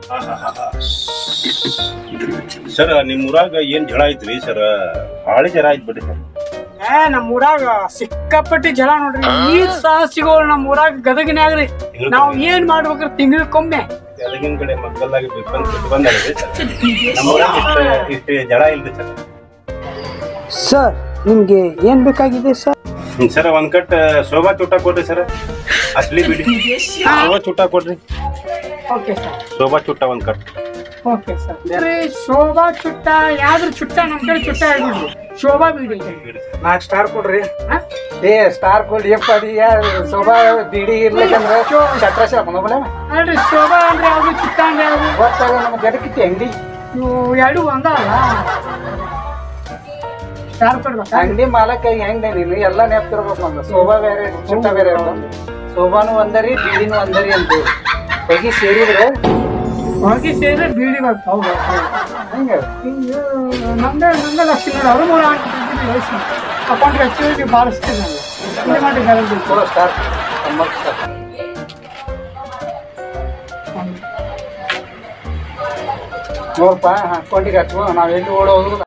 Sir ನಿಮ್ ಊರಾಗ ಏನ್ ಜಳ ಐತ್ರಿ ಸರ್ ಭಾಳ ಜರ ಆಯ್ತು ಬಿಡ್ರಿ ಸರ್ ಏ ನಮ್ಮ ಊರಾಗ ಸಿಕ್ಕಾಪಟ್ಟಿ ಜಲ ನೋಡ್ರಿ ನೀರ್ ಸಹ ಸಿಗೋಲ್ಲ ನಮ್ಮ ಊರಾಗ ಗದಗಿನ್ಯಾಗ್ರಿ ನಾವ್ ಏನ್ ಮಾಡ್ಬೇಕ್ರಿ ತಿಂಗಳಿಗೊಮ್ಮೆ ಅದಗಿನ ಕಡೆ ಮಕ್ಕಳಾಗಿ ಬಂದ್ ಬಿಟ್ಟು ಬಂದಾರಿ ಸರ್ ನಮ್ಮ ಊರಾಗ ಇಷ್ಟ ಇಷ್ಟು ಜಳ ಇಲ್ರಿ ಸರ್ ಸರ್ ನಿಮ್ಗೆ ಏನ್ ಬೇಕಾಗಿದೆ ಸರ್ ಹ್ಮ್, ಸರ್ ಒಂದ್ ಕಟ್ ಶೋಭಾ ಚೂಟ ಕೊಡ್ರಿ ಸರ್ ಅಸ್ಲಿ ಬಿಡಿ ಶೋಭಾ ಚೂಟ ಕೊಡ್ರಿ ಓಕೆ ಸರ್ ಶೋಭಾ ಚೂಟ ಒಂದ್ ಕಟ್ ಓಕೆ ಸರ್ ಶೋಭಾ ಚುಟ್ಟ ಯಾವ್ದ್ರ ಚುಟ್ಟ ನಮ್ ಕಡೆ ಚುಟ್ಟ ಹೇಳ್ಬಿಡ್ರಿ ಶೋಭಾ ಬೀಡಿ ನಾಲ್ಕು ಸ್ಟಾರ್ ಕೊಡ್ರಿ ಹಾ? ಏ ಸ್ಟಾರ್ ಕೊಡ್ರಿ ಯಪ್ಪ ಅದು ಯಾರು ಶೋಭಾ ಬಿಡಿ ಇರ್ಲಿಕ್ಕಂದ್ರೆ ಛತ್ರ ಶಾಪನ ಬಲ ನೋಡ್ರಿ ಶೋಭಾ ಅಂದ್ರೆ ಯಾವ್ದು ಚುಟ್ಟ ಅಂದ್ರೆ ಯಾವ್ದು ಗೊತ್ತಾಗ ನಮ್ಮ ಜಡಕ್ಕಿತ್ತು ಅಂಗಡಿ ಇವು ಎರಡು ಒಂದ ಅಲ್ಲ ಸ್ಟಾರ್ ಕೊಡ್ಬೇಕಾ ಅಂಗಡಿ ಮಾಲಕ ಹೆಂಗ್ ನೀನು ಎಲ್ಲ ನೆಪ್ತಿರ್ಬೇಕು ನಮ್ದು ಶೋಭಾ ಬೇರೆ ಚುಟ್ಟ ಬೇರೆ ಇರ್ತಾವ. ಶೋಭಾನು ಒಂದರಿ ಬಿಡಿನೂ ಒಂದರಿ ಅಂತ ಹೋಗಿ ಸೇರಿದ್ರೆ ಹೋಗಿ ಸೇರಿದ್ರೆ ಬೀಡಿ ಬರ್ತಾವ ಹೌದು ಹಂಗೆ ನಮ್ದೇ ನಮ್ದೇ ಲಕ್ಷ ನೋಡಿ ಅವರು ಮೂರು ಅಕೌಂಟ್ಗೆ ಹಚ್ಚಿ ಬಾರಿಸ್ತೀನಿ ನಾನು ಇಲ್ಲಿ ಮಾಡಿ ಗ್ಯಾರಂಟಿ ಕೊಡೋ ಸ್ಟಾರ್ ಒಂಬತ್ತು ಸ್ಟಾರ್ ನೋಡಪ್ಪ ಅಕೌಂಟಿಗೆ ಹಚ್ಚು ನಾವ್ ಎಲ್ಲಿ ಓಡೋದು